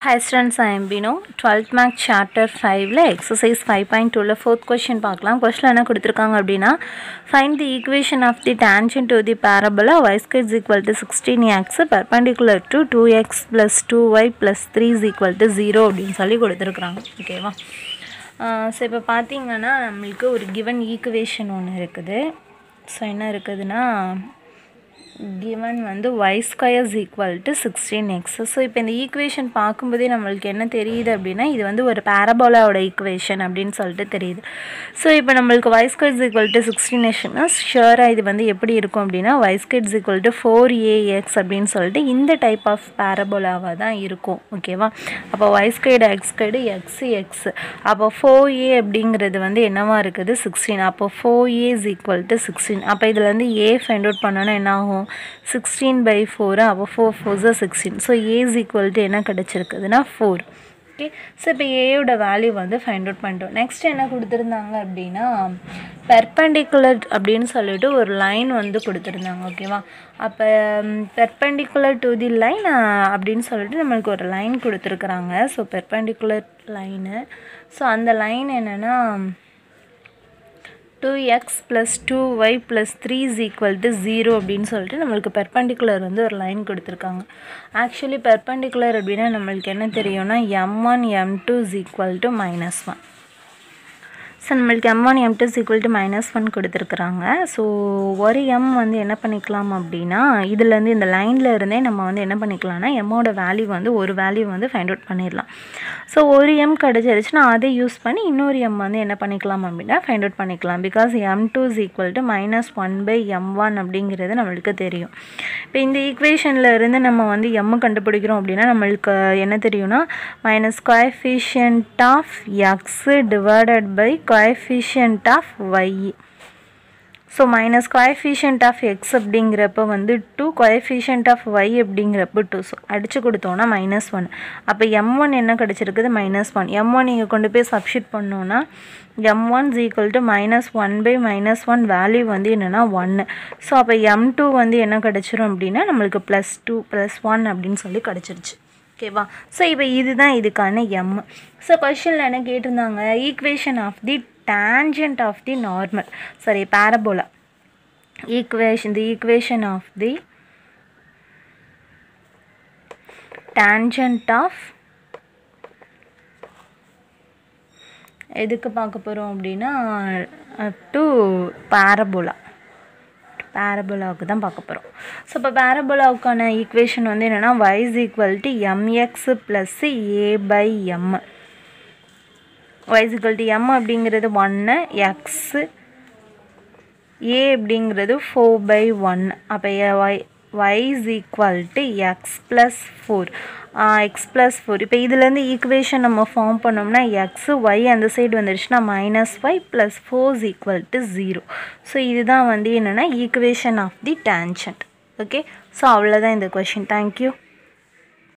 Hi students, I am Bino. 12th Math Chapter 5ல exercise 5.2ல fourth question பார்க்கலாம் question என்ன கொடுத்துருக்காங்க அப்படின்னா find the equation of the tangent to the parabola y square is equal to 16x perpendicular to 2x plus 2y plus 3 is equal to 0 அப்படின்னு சொல்லி கொடுத்துருக்குறாங்க ஓகேவா so இப்போ பார்த்தீங்கன்னா நம்மளுக்கு ஒரு கிவன் ஈக்குவேஷன் ஒன்று இருக்குது ஸோ என்ன இருக்குதுன்னா given வந்து y square is equal to 16x so இப்போ இந்த ஈக்குவேஷன் பார்க்கும்போதே நம்மளுக்கு என்ன தெரியுது அப்படின்னா இது வந்து ஒரு பேரபோலாவோட ஈக்குவேஷன் அப்படின்னு சொல்லிட்டு தெரியுது ஸோ இப்போ நம்மளுக்கு y square is equal to 16xனா ஷுவராக இது வந்து எப்படி இருக்கும் அப்படின்னா y square is equal to four a x அப்படின்னு சொல்லிட்டு இந்த டைப் ஆஃப் பேரபோலாவாக தான் இருக்கும் ஓகேவா அப்போ y squared x squared x x அப்போ ஃபோர் ஏ அப்படிங்கிறது வந்து என்னவா இருக்குது சிக்ஸ்டீன் அப்போ four a is equal to sixteen அப்போ இதில் வந்து ஏ ஃபைண்ட் அவுட் பண்ணோன்னா என்ன ஆகும் சிக்ஸ்டீன் பை ஃபோரு அப்போ four four sixteen so a is equal to என்ன கிடச்சிருக்குதுன்னா ஃபோர் ஓகே ஸோ இப்போ ஏயோட வேல்யூ வந்து ஃபைண்ட் அவுட் பண்ணிட்டோம் நெக்ஸ்ட் என்ன கொடுத்துருந்தாங்க அப்படின்னா பெர்பெண்டிகுலர் அப்படின்னு சொல்லிட்டு ஒரு லைன் வந்து கொடுத்துருந்தாங்க ஓகேவா அப்போ பெர்பெண்டிகுலர் டு தி லைன் அப்படின்னு சொல்லிட்டு நம்மளுக்கு ஒரு லைன் கொடுத்துருக்குறாங்க ஸோ பெர்பெண்டிகுலர் லைனு ஸோ அந்த லைன் என்னென்னா two x plus two y plus three is equal to zero அப்படின்னு சொல்லிட்டு நம்மளுக்கு பெர்பெண்டிகுலர் வந்து ஒரு லைன் கொடுத்துருக்காங்க ஆக்சுவலி பெர்பெண்டிகுலர் அப்படின்னா நம்மளுக்கு என்ன தெரியும்னா m one m two is equal to minus one so நம்மளுக்கு m one m two is equal to minus one கொடுத்துருக்குறாங்க ஸோ ஒரு எம் வந்து என்ன பண்ணிக்கலாம் அப்படின்னா இதுலேருந்து இந்த லைனில் இருந்தே நம்ம வந்து என்ன பண்ணிக்கலாம்னா எம்மோட வேல்யூ வந்து ஒரு வேல்யூ வந்து ஃபைண்ட் அவுட் பண்ணிடலாம் ஸோ ஒரு எம் கிடச்சிருச்சுன்னா அதை யூஸ் பண்ணி இன்னொரு எம் வந்து என்ன பண்ணிக்கலாம் அப்படின்னா ஃபைண்ட் அவுட் பண்ணிக்கலாம் because m two is equal to minus one by m one அப்படிங்கிறது நம்மளுக்கு தெரியும் இப்போ இந்த ஈக்குவேஷனில் இருந்து நம்ம வந்து எம் கண்டுபிடிக்கிறோம் அப்படின்னா நம்மளுக்கு என்ன தெரியும்னா minus coefficient of x divided by coefficient of y so minus coefficient of x அப்படிங்கிறப்ப வந்து டூ கோஎஃபிஷியன்ட் ஆஃப் ஒய் அப்படிங்கிறப்ப டூ ஸோ அடித்து கொடுத்தோன்னா மைனஸ் ஒன் அப்போ எம் ஒன் என்ன கிடச்சிருக்குது மைனஸ் ஒன் எம் ஒன் நீங்கள் கொண்டு போய் சப்ஷீட் பண்ணோன்னா m one is equal to minus one by minus one value வந்து என்னென்னா ஒன்று ஸோ அப்போ எம் டூ வந்து என்ன கிடச்சிரும் அப்படின்னா நம்மளுக்கு ப்ளஸ் டூ ப்ளஸ் ஒன் அப்படின்னு சொல்லி கிடச்சிருச்சு ஓகேவா ஸோ இப்போ இதுதான் இதுக்கான எம் ஸோ கொஷனில் என்ன கேட்டிருந்தாங்க equation of the tangent of the normal sorry parabola equation the equation of the tangent of எதுக்கு பார்க்க போகிறோம் அப்படின்னா டு பேரபோலா பேரபோலாவுக்கு தான் பார்க்க போகிறோம் ஸோ இப்போ பேரபோலாவுக்கான ஈக்குவேஷன் வந்து என்னென்னா y is equal to mx plus a by m y is equal to m அப்படிங்கிறது ஒன்று எக்ஸு ஏ அப்படிங்கிறது ஃபோர் பை ஒன் அப்போ y y is equal to x plus four x plus four இப்போ இதுலேருந்து equation நம்ம form பண்ணோம்னா x y அந்த side வந்துடுச்சுன்னா minus y plus four is equal to zero so இதுதான் வந்து என்னென்னா equation of the tangent okay so அவ்வளோதான் இந்த கொஷின் தேங்க்யூ